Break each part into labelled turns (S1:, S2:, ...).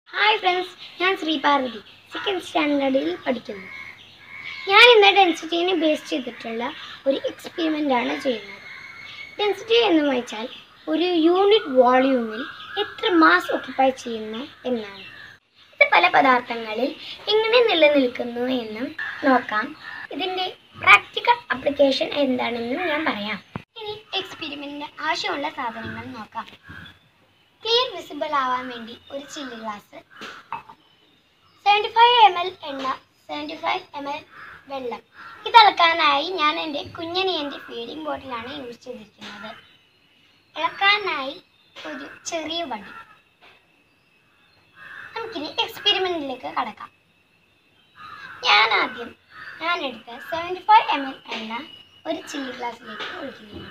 S1: hi friends ഞാൻ Sreeparvathi second സ്റ്റാൻഡേർഡിൽ പഠിക്കുന്നു ഞാൻ ഇന്ന് ഡെൻസിറ്റീനെ ബേസ് ചെയ്തിട്ടുള്ള ഒരു എക്സ്പെരിമെൻ്റ് ആണ് ചെയ്യുന്നത് ഡെൻസിറ്റി എന്ന് വെച്ചാൽ ഒരു യൂണിറ്റ് വോളിയൂമിൽ എത്ര മാസ് ഓക്യുപ്പൈ ചെയ്യുന്നു എന്നാണ് ഇത് പല പദാർത്ഥങ്ങളിൽ എങ്ങനെ നിലനിൽക്കുന്നു എന്നും നോക്കാം ഇതിൻ്റെ പ്രാക്ടിക്കൽ ആപ്ലിക്കേഷൻ എന്താണെന്നും ഞാൻ പറയാം ഇനി എക്സ്പെരിമെൻറ്റിന് ആവശ്യമുള്ള സാധനങ്ങൾ നോക്കാം ക്ലിയർ വിസിബിൾ ആവാൻ വേണ്ടി ഒരു ചില്ല് glass seventy five M L എണ്ണ സെവൻറ്റി ഫൈവ് എം എൽ വെള്ളം ഇത് അളക്കാനായി ഞാൻ എൻ്റെ കുഞ്ഞനിയൻ്റെ ഫീഡിംഗ് ബോട്ടിലാണ് യൂസ് ചെയ്തിരിക്കുന്നത് ഇളക്കാനായി ഒരു ചെറിയ വടി നമുക്കിനി എക്സ്പെരിമെൻറ്റിലേക്ക് കടക്കാം ഞാൻ ആദ്യം ഞാൻ എടുത്ത സെവൻറ്റി ഫൈവ് എം എൽ എണ്ണ ഒരു ചില്ലി ഗ്ലാസ്സിലേക്ക് ഒഴിക്കുകയാണ്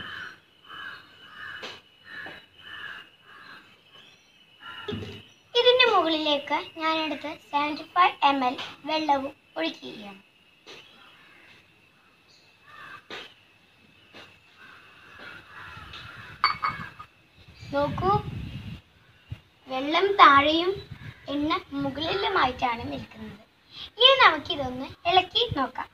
S1: ഇതിന്റെ മുകളിലേക്ക് ഞാൻ എടുത്ത് സെവൻറ്റി ഫൈവ് എം എൽ വെള്ളവും ഒഴിക്കുകയാണ് നോക്കൂ വെള്ളം താഴെയും എണ്ണ മുകളിലുമായിട്ടാണ് നിൽക്കുന്നത് ഇനി നമുക്കിതൊന്ന് ഇളക്കി നോക്കാം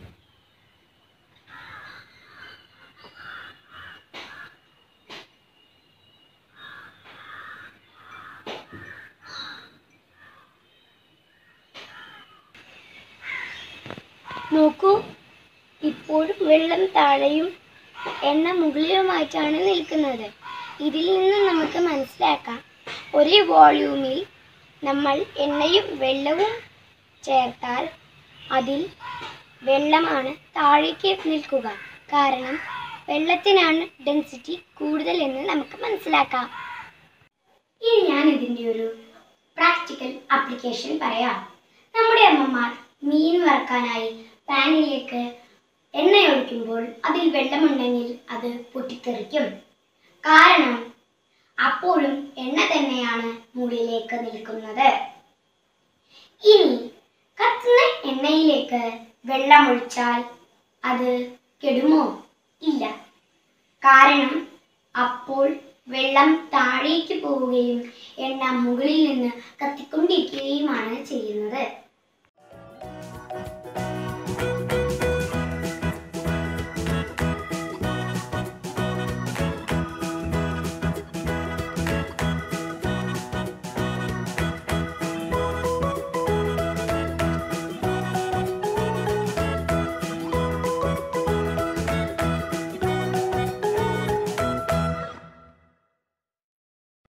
S1: നോക്കൂ ഇപ്പോഴും വെള്ളം താഴെയും എണ്ണ മുകളിലുമായിട്ടാണ് നിൽക്കുന്നത് ഇതിൽ നിന്ന് നമുക്ക് മനസ്സിലാക്കാം ഒരേ വോള്യൂമിൽ നമ്മൾ എണ്ണയും വെള്ളവും ചേർത്താൽ അതിൽ വെള്ളമാണ് താഴേക്ക് നിൽക്കുക കാരണം വെള്ളത്തിനാണ് ഡെൻസിറ്റി കൂടുതൽ എന്ന് നമുക്ക് മനസ്സിലാക്കാം ഇനി ഞാൻ ഇതിൻ്റെ ഒരു പ്രാക്ടിക്കൽ ആപ്ലിക്കേഷൻ പറയാം നമ്മുടെ അമ്മമാർ മീൻ വറക്കാനായി പാനിലേക്ക് എണ്ണ ഒഴിക്കുമ്പോൾ അതിൽ വെള്ളമുണ്ടെങ്കിൽ അത് പൊട്ടിത്തെറിക്കും കാരണം അപ്പോഴും എണ്ണ തന്നെയാണ് മുകളിലേക്ക് നിൽക്കുന്നത് ഇനി കത്തുന്ന എണ്ണയിലേക്ക് വെള്ളമൊഴിച്ചാൽ അത് കെടുമോ ഇല്ല കാരണം അപ്പോൾ വെള്ളം താഴേക്ക് പോവുകയും എണ്ണ മുകളിൽ നിന്ന് കത്തിക്കൊണ്ടിരിക്കുകയുമാണ് ചെയ്യുന്നത്